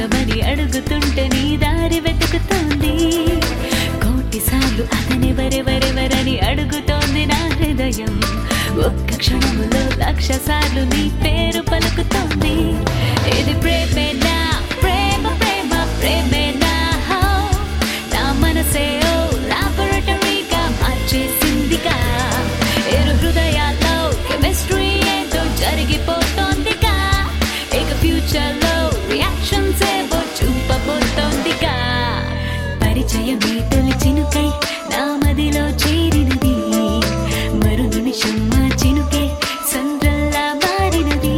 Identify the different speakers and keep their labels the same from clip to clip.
Speaker 1: ఇష్టమని అడుగుతుంటే నీ దారి వెతుకుతోంది కోటి సార్లు అతనెవరెవరెవరని అడుగుతోంది నా హృదయం ఒక్క క్షణములో లక్ష సార్లు నీ పేరు పలుకుతోంది ఇది ప్రేమేనా ప్రేమ ప్రేమ ప్రేమేనా హో, నా మనసే ఓ లాబొరేటరీగా మార్చేసిందిగా ఇరు హృదయాల్లో కెమిస్ట్రీ ఏదో జరిగిపోతోందిగా ఇక ఫ్యూచర్ లో రియాక్షన్స్ ఏవో చూపబోతోందిగా పరిచయమే తొలి చినుకై నా మదిలో చేరినది మరు నిమిషం మా చినుకే సంద్రల్లా మారినది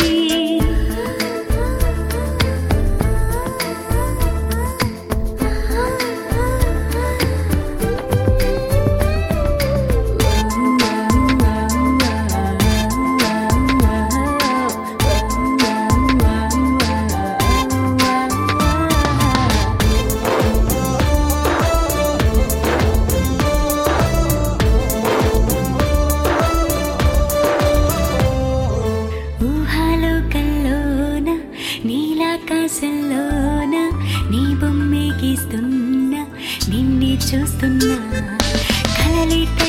Speaker 1: ఊహలో కల్లోన నీలాకాశంలోన నీ బొమ్మే గీస్తున్నా నిన్నే చూస్తున్నా కలలి